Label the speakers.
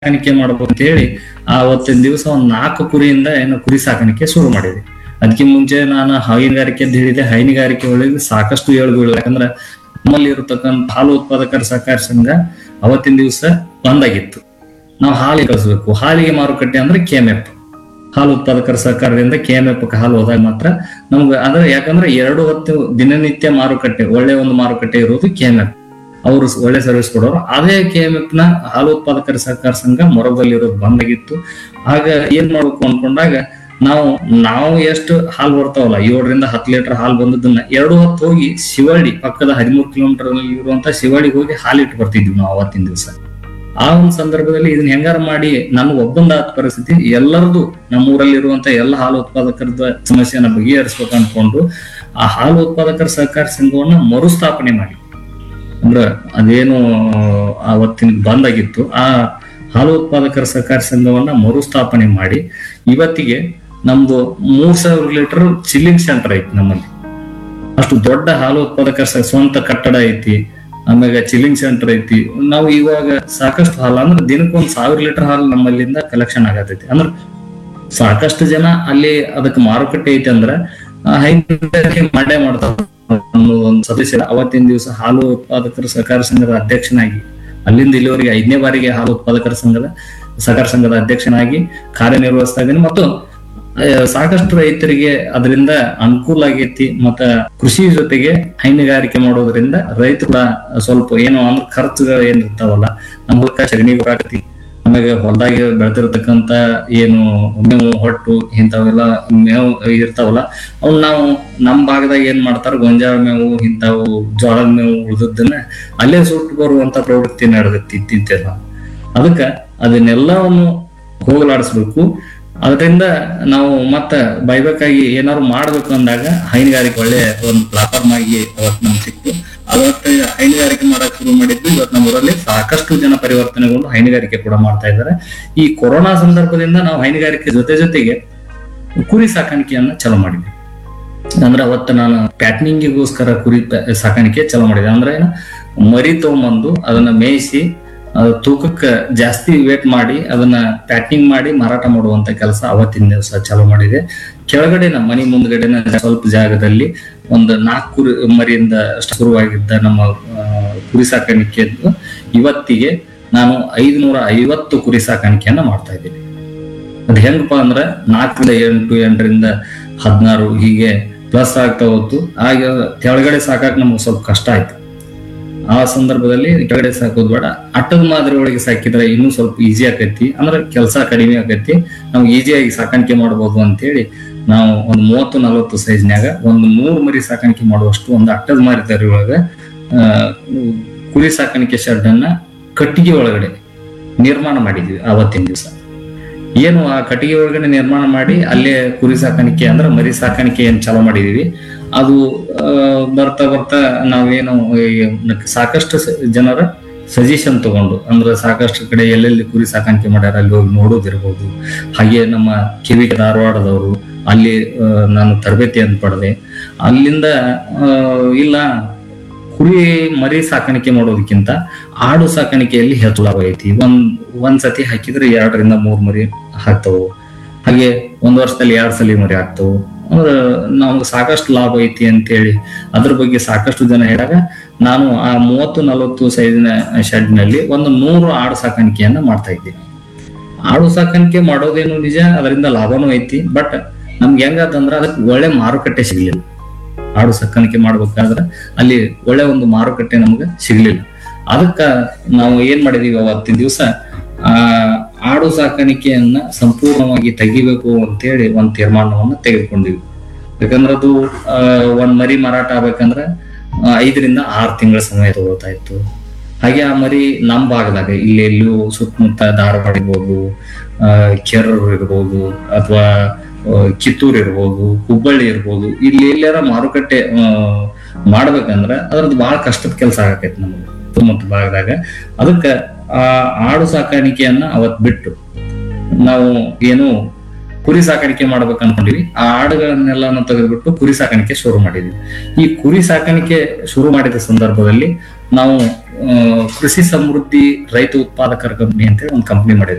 Speaker 1: ಸಾಕಾಣಿಕೆ ಮಾಡ್ಬೇಕು ಅಂತ ಹೇಳಿ ಆವತ್ತಿನ ದಿವಸ ಒಂದ್ ನಾಲ್ಕು ಕುರಿಯಿಂದ ಏನು ಕುರಿ ಸಾಕಾಣಿಕೆ ಶುರು ಮಾಡಿದ್ವಿ ಅದಕ್ಕೆ ಮುಂಚೆ ನಾನು ಹೈನುಗಾರಿಕೆ ಅಂತ ಹೇಳಿದೆ ಹೈನುಗಾರಿಕೆ ಒಳಗೆ ಸಾಕಷ್ಟು ಏಳುಗಳು ಯಾಕಂದ್ರೆ ನಮ್ಮಲ್ಲಿ ಇರತಕ್ಕಂತ ಹಾಲು ಉತ್ಪಾದಕರ ಸಹಕಾರ ಸಂಘ ಅವತ್ತಿನ ದಿವಸ ಬಂದಾಗಿತ್ತು ನಾವು ಹಾಲಿಗೆ ಕಳಿಸ್ಬೇಕು ಹಾಲಿಗೆ ಮಾರುಕಟ್ಟೆ ಅಂದ್ರೆ ಕೆಎಂಎಫ್ ಹಾಲು ಉತ್ಪಾದಕರ ಸಹಕಾರದಿಂದ ಕೆಎಂಎಫ್ ಹಾಲು ಹೋದಾಗ ಮಾತ್ರ ನಮ್ಗೆ ಅಂದ್ರೆ ಯಾಕಂದ್ರೆ ಎರಡು ಹೊತ್ತು ದಿನನಿತ್ಯ ಮಾರುಕಟ್ಟೆ ಒಳ್ಳೆ ಒಂದು ಮಾರುಕಟ್ಟೆ ಇರೋದು ಕೆಎಂಎಫ್ ಅವರು ಒಳ್ಳೆ ಸರ್ವಿಸ್ ಕೊಡೋರು ಅದೇ ಕೆಎಂಎಫ್ ನ ಹಾಲು ಉತ್ಪಾದಕರ ಸಹಕಾರ ಸಂಘ ಮೊರದಲ್ಲಿ ಇರೋದು ಬಂದಾಗಿತ್ತು ಆಗ ಏನ್ ಮಾಡ್ಬೇಕು ಅನ್ಕೊಂಡಾಗ ನಾವು ನಾವು ಎಷ್ಟು ಹಾಲು ಬರ್ತಾವಲ್ಲ ಏಳರಿಂದ ಹತ್ತು ಲೀಟರ್ ಹಾಲು ಬಂದದನ್ನ ಎರಡು ಹೊತ್ತು ಹೋಗಿ ಶಿವಳ್ಳಿ ಪಕ್ಕದ ಹದಿಮೂರು ಕಿಲೋಮೀಟರ್ ಇರುವಂತ ಶಿವಳ್ಳಿಗೆ ಹೋಗಿ ಹಾಲು ಇಟ್ಟು ಬರ್ತಿದ್ವಿ ನಾವು ಅವತ್ತಿನ ದಿವಸ ಆ ಒಂದು ಸಂದರ್ಭದಲ್ಲಿ ಇದನ್ನ ಹೆಂಗಾರ ಮಾಡಿ ನನ್ಗೆ ಒಬ್ಬಂದಾದ ಪರಿಸ್ಥಿತಿ ಎಲ್ಲರದು ನಮ್ಮೂರಲ್ಲಿ ಇರುವಂತ ಎಲ್ಲ ಹಾಲು ಉತ್ಪಾದಕರದ ಸಮಸ್ಯೆಯನ್ನ ಬಗೆಹರಿಸ್ಬೇಕು ಅನ್ಕೊಂಡು ಆ ಹಾಲು ಉತ್ಪಾದಕರ ಸಹಕಾರ ಸಂಘವನ್ನ ಮರುಸ್ಥಾಪನೆ ಮಾಡಿ ಅಂದ್ರ ಅದೇನು ಅವತ್ತಿನ ಬಂದಾಗಿತ್ತು ಆ ಹಾಲು ಉತ್ಪಾದಕರ ಸಹಕಾರ ಸಂಘವನ್ನ ಮರುಸ್ಥಾಪನೆ ಮಾಡಿ ಇವತ್ತಿಗೆ ನಮ್ದು ಮೂರ್ ಸಾವಿರ ಲೀಟರ್ ಚಿಲ್ಲಿಂಗ್ ಸೆಂಟರ್ ಐತಿ ನಮ್ಮಲ್ಲಿ ಅಷ್ಟು ದೊಡ್ಡ ಹಾಲು ಉತ್ಪಾದಕರ ಸ- ಸ್ವಂತ ಕಟ್ಟಡ ಐತಿ ಆಮ್ಯಾಗ ಚಿಲ್ಲಿಂಗ್ ಸೆಂಟರ್ ಐತಿ ನಾವು ಇವಾಗ ಸಾಕಷ್ಟು ಹಾಲು ಅಂದ್ರೆ ದಿನಕ್ಕೊಂದ್ ಸಾವಿರ ಲೀಟರ್ ಹಾಲು ನಮ್ಮಲ್ಲಿಂದ ಕಲೆಕ್ಷನ್ ಆಗತೈತಿ ಅಂದ್ರೆ ಸಾಕಷ್ಟು ಜನ ಅಲ್ಲಿ ಅದಕ್ಕೆ ಮಾರುಕಟ್ಟೆ ಐತಿ ಅಂದ್ರ ಆ, ಹೈನುಗಾರಿಕೆ ಮಾಡೇ ಮಾಡ್ತಾರ ಅನ್ನೋ ಒಂದು ಸದಸ್ಯ ಅವತ್ತಿನ ದಿವಸ ಹಾಲು ಉತ್ಪಾದಕರ ಸಹಕಾರ ಸಂಘದ ಅಧ್ಯಕ್ಷನಾಗಿ ಅಲ್ಲಿಂದ ಇಲ್ಲಿವರೆಗೆ ಐದನೇ ಬಾರಿಗೆ ಹಾಲು ಉತ್ಪಾದಕರ ಸಂಘದ ಸಹಕಾರ ಸಂಘದ ಅಧ್ಯಕ್ಷನಾಗಿ ಕಾರ್ಯನಿರ್ವಹಿಸ್ತಾ ಇದ್ದೀನಿ ಮತ್ತು ಆ, ಸಾಕಷ್ಟು ರೈತರಿಗೆ ಅದರಿಂದ ಅನುಕೂಲ ಆಗೈತಿ ಮತ್ತ ಕೃಷಿ ಜೊತೆಗೆ ಹೈನುಗಾರಿಕೆ ಮಾಡೋದ್ರಿಂದ ರೈತರು ಕೂಡ ಸ್ವಲ್ಪ ಏನು ಅಂದ್ರೆ ಖರ್ಚುಗಳು ಏನ್ ಇರ್ತಾವಲ್ಲ ನಮ್ಮ ಮೂಲಕ ಸಗಣಿ ಗೊತ್ತಾಗತಿ ಆಮೇಲೆ ಹೊಲದಾಗ ಬೆಳೆದಿರ್ತಕ್ಕಂತ ಏನು ಮೇವು ಹೊಟ್ಟು ಇಂಥವೆಲ್ಲ ಮೇವು ಇರ್ತಾವಲ್ಲ ಅವ್ನ ನಾವು ನಮ್ಮ ಭಾಗದಾಗ ಏನ್ ಮಾಡ್ತಾರ ಗೊಂಜಾಳ ಮೇವು ಇಂಥವು ಜೋಳದ ಮೇವು ಉಳಿದದ್ದನ್ನ ಅಲ್ಲೇ ಸುಟ್ಟು ಬರುವಂತ ಪ್ರವೃತ್ತಿ ನಡೆದೈತಿ ಇತ್ತೀಚೆಲ್ಲ ಅದಕ್ಕ ಅದನ್ನೆಲ್ಲವನ್ನು ಹೋಗಲಾಡಿಸ್ಬೇಕು ಅದರಿಂದ ನಾವು ಮತ್ತ ಬೈಬೇಕಾಗಿ ಏನಾದ್ರು ಮಾಡ್ಬೇಕು ಅಂದಾಗ ಹೈನುಗಾರಿಕೆ ಒಳ್ಳೆ ಒಂದು ಪ್ಲಾಟ್ಫಾರ್ಮ್ ಆಗಿ ಅವತ್ತು ನಮ್ಗೆ ಸಿಕ್ತು ಅವತ್ತು ಹೈನುಗಾರಿಕೆ ಮಾಡಕ್ ಶುರು ಮಾಡಿದ್ವಿ ಇವತ್ತು ನಮ್ಮ ಊರಲ್ಲಿ ಸಾಕಷ್ಟು ಜನ ಪರಿವರ್ತನೆಗೊಂಡು ಹೈನುಗಾರಿಕೆ ಕೂಡ ಮಾಡ್ತಾ ಇದ್ದಾರೆ ಈ ಕೊರೋನಾ ಸಂದರ್ಭದಿಂದ ನಾವು ಹೈನುಗಾರಿಕೆ ಜೊತೆ ಜೊತೆಗೆ ಕುರಿ ಸಾಕಾಣಿಕೆಯನ್ನ ಚಾಲೂ ಮಾಡಿದ್ವಿ ಅಂದ್ರೆ ಅವತ್ತು ನಾನು ಪ್ಯಾಟ್ನಿಂಗಿಗೋಸ್ಕರ ಕುರಿ ಪ- ಸಾಕಾಣಿಕೆ ಚಾಲೂ ಮಾಡಿದೆ ಅಂದ್ರೆ ಏನು ಮರಿ ತಗೊಂಬಂದು ಅದನ್ನ ಮೇಯಿಸಿ ಅದು ತೂಕಕ್ಕೆ ಜಾಸ್ತಿ ವೇಟ್ ಮಾಡಿ ಅದನ್ನ ಪ್ಯಾಕಿಂಗ್ ಮಾಡಿ ಮಾರಾಟ ಮಾಡುವಂತ ಕೆಲಸ ಅವತ್ತಿನ ದಿವಸ ಚಾಲೂ ಮಾಡಿದೆ ಕೆಳಗಡೆ ನಮ್ಮ ಮನೆ ಮುಂದ್ಗಡೆನ ಸ್ವಲ್ಪ ಜಾಗದಲ್ಲಿ ಒಂದು ನಾಲ್ಕು ಕುರಿ ಮರಿಯಿಂದ ಶುರುವಾಗಿದ್ದ ನಮ್ಮ ಆ, ಕುರಿ ಸಾಕಾಣಿಕೆದ್ದು ಇವತ್ತಿಗೆ ನಾನು ಐದುನೂರ ಐವತ್ತು ಕುರಿ ಸಾಕಾಣಿಕೆಯನ್ನ ಮಾಡ್ತಾ ಇದ್ದೀನಿ ಅದ್ ಹೆಂಗಪ್ಪ ಅಂದ್ರೆ ನಾಲ್ಕರಿಂದ ಎಂಟು ಎಂಟರಿಂದ ಹದಿನಾರು ಹೀಗೆ ಪ್ಲಸ್ ಆಗ್ತಾ ಹೋತು ಆಗ ಕೆಳಗಡೆ ಸಾಕಾಕ್ ನಮ್ಗೆ ಸ್ವಲ್ಪ ಕಷ್ಟ ಆಯ್ತು ಆ ಸಂದರ್ಭದಲ್ಲಿ ಕೆಳಗಡೆ ಸಾಕೋದ್ ಬೇಡ ಅಟ್ಟದ ಮಾದರಿ ಒಳಗೆ ಸಾಕಿದ್ರೆ ಇನ್ನೂ ಸ್ವಲ್ಪ ಈಸಿ ಆಕೈತಿ ಅಂದ್ರೆ ಕೆಲಸ ಕಡಿಮೆ ಆಕೈತಿ ನಾವು ಈಸಿಯಾಗಿ ಸಾಕಾಣಿಕೆ ಮಾಡ್ಬೋದು ಅಂತೇಳಿ ನಾವು ಒಂದು ಮೂವತ್ತು ನಲವತ್ತು ಸೈಜ್ನ್ಯಾಗ ಒಂದು ನೂರು ಮರಿ ಸಾಕಾಣಿಕೆ ಮಾಡುವಷ್ಟು ಒಂದು ಅಟ್ಟದ ಮಾರಿ ಒಳಗ ಆ, ಕುರಿ ಸಾಕಾಣಿಕೆ ಶೆಡ್ ಅನ್ನ ಕಟ್ಟಿಗೆ ಒಳಗಡೆ ನಿರ್ಮಾಣ ಮಾಡಿದ್ವಿ ಆವತ್ತಿನ ದಿವಸ ಏನು ಆ ಕಟ್ಟಿಗೆ ಒಳಗಡೆ ನಿರ್ಮಾಣ ಮಾಡಿ ಅಲ್ಲೇ ಕುರಿ ಸಾಕಾಣಿಕೆ ಅಂದ್ರೆ ಮರಿ ಸಾಕಾಣಿಕೆ ಏನ್ ಚಾಲೂ ಮಾಡಿದೀವಿ ಅದು ಆ, ಬರ್ತಾ ಬರ್ತಾ ನಾವೇನು ಈ ಸಾಕಷ್ಟು ಸ- ಜನರ ಸಜೆಷನ್ ತಗೊಂಡು ಅಂದ್ರೆ ಸಾಕಷ್ಟು ಕಡೆ ಎಲ್ಲೆಲ್ಲಿ ಕುರಿ ಸಾಕಾಣಿಕೆ ಮಾಡ್ಯಾರ ಅಲ್ಲಿ ಹೋಗಿ ನೋಡೋದಿರ್ಬೋದು ಹಾಗೆ ನಮ್ಮ ಕಿವಿಗೆ ಧಾರವಾಡದವರು ಅಲ್ಲಿ ಆ, ನಾನು ತರಬೇತಿಯನ್ನು ಪಡೆದೆ ಅಲ್ಲಿಂದ ಆ, ಇಲ್ಲ ಕುರಿ ಮರಿ ಸಾಕಾಣಿಕೆ ಮಾಡೋದಕ್ಕಿಂತ ಆಡು ಸಾಕಾಣಿಕೆಯಲ್ಲಿ ಹೆಚ್ಚು ಲಾಭ ಐತಿ ಒಂದ್ ಒಂದ್ ಸತಿ ಹಾಕಿದ್ರೆ ಎರಡರಿಂದ ಮೂರ್ ಮರಿ ಹಾಕ್ತವು ಹಾಗೆ ಒಂದ್ ವರ್ಷದಲ್ಲಿ ಎರಡ್ ಸಲ ಮರಿ ಹಾಕ್ತವು ಅಂದ್ರೆ ನಮ್ಗೆ ಸಾಕಷ್ಟು ಲಾಭ ಐತಿ ಅಂತೇಳಿ ಅದ್ರ ಬಗ್ಗೆ ಸಾಕಷ್ಟು ಜನ ಹೇಳಿದಾಗ ನಾನು ಆ ಮೂವತ್ತು ನಲವತ್ತು ಸೈಜಿನ ಶೆಡ್ ನಲ್ಲಿ ಒಂದು ನೂರು ಆಡು ಸಾಕಾಣಿಕೆಯನ್ನ ಮಾಡ್ತಾ ಇದ್ದೀನಿ ಆಡು ಸಾಕಾಣಿಕೆ ಮಾಡೋದೇನು ನಿಜ ಅದರಿಂದ ಲಾಭನೂ ಐತಿ ಬಟ್ ನಮ್ಗೆ ಹೆಂಗಂತಂದ್ರ ಅದಕ್ಕೆ ಒಳ್ಳೆ ಮಾರುಕಟ್ಟೆ ಸಿಗ್ಲಿಲ್ಲ ಆಡು ಸಾಕಾಣಿಕೆ ಮಾಡ್ಬೇಕಾದ್ರೆ ಅಲ್ಲಿ ಒಳ್ಳೆ ಒಂದು ಮಾರುಕಟ್ಟೆ ನಮ್ಗೆ ಸಿಗ್ಲಿಲ್ಲ ಅದಕ್ಕ ನಾವು ಏನ್ ಮಾಡಿದೀವಿ ಅವತ್ತಿನ ದಿವಸ ಆ ಆಡು ಸಾಕಾಣಿಕೆಯನ್ನ ಸಂಪೂರ್ಣವಾಗಿ ತೆಗಿಬೇಕು ಅಂತೇಳಿ ಒಂದ್ ತೀರ್ಮಾನವನ್ನ ತೆಗೆದುಕೊಂಡಿವಿ ಯಾಕಂದ್ರೆ ಅದು ಆ, ಒಂದ್ ಮರಿ ಮಾರಾಟ ಆಗ್ಬೇಕಂದ್ರ ಆ, ಐದರಿಂದ ಆರು ತಿಂಗಳ ಸಮಯ ತಗೋತಾ ಇತ್ತು ಹಾಗೆ ಆ ಮರಿ ನಮ್ ಭಾಗದಾಗ ಇಲ್ಲಿ ಎಲ್ಲೂ ಸುತ್ತಮುತ್ತ ಧಾರವಾಡ ಇರ್ಬೋದು ಆ, ಕೆರೂರು ಇರ್ಬೋದು ಅಥವಾ ಕಿತ್ತೂರು ಇರ್ಬೋದು ಹುಬ್ಬಳ್ಳಿ ಇರ್ಬೋದು ಇಲ್ಲಿ ಎಲ್ಲಾರ ಮಾರುಕಟ್ಟೆ ಆ, ಮಾಡ್ಬೇಕಂದ್ರ ಅದ್ರದ್ದು ಬಹಳ ಕಷ್ಟದ ಕೆಲಸ ಆಗತೈತಿ ನಮಗೆ ಸುತ್ತಮುತ್ತ ಭಾಗದಾಗ ಅದಕ್ಕ ಆ ಆಡು ಸಾಕಾಣಿಕೆಯನ್ನ ಅವತ್ ಬಿಟ್ಟು ನಾವು ಏನು ಕುರಿ ಸಾಕಾಣಿಕೆ ಮಾಡ್ಬೇಕು ಅನ್ಕೊಂಡಿವಿ ಆ ಆಡುಗಳನ್ನೆಲ್ಲಾನು ತೆಗೆದ್ಬಿಟ್ಟು ಕುರಿ ಸಾಕಾಣಿಕೆ ಶುರು ಮಾಡಿದ್ವಿ ಈ ಕುರಿ ಸಾಕಾಣಿಕೆ ಶುರು ಮಾಡಿದ ಸಂದರ್ಭದಲ್ಲಿ ನಾವು ಆ, ಕೃಷಿ ಸಮೃದ್ಧಿ ರೈತ ಉತ್ಪಾದಕರ ಕಂಪನಿ ಅಂತೇಳಿ ಒಂದು ಕಂಪನಿ ಮಾಡಿದ್ವಿ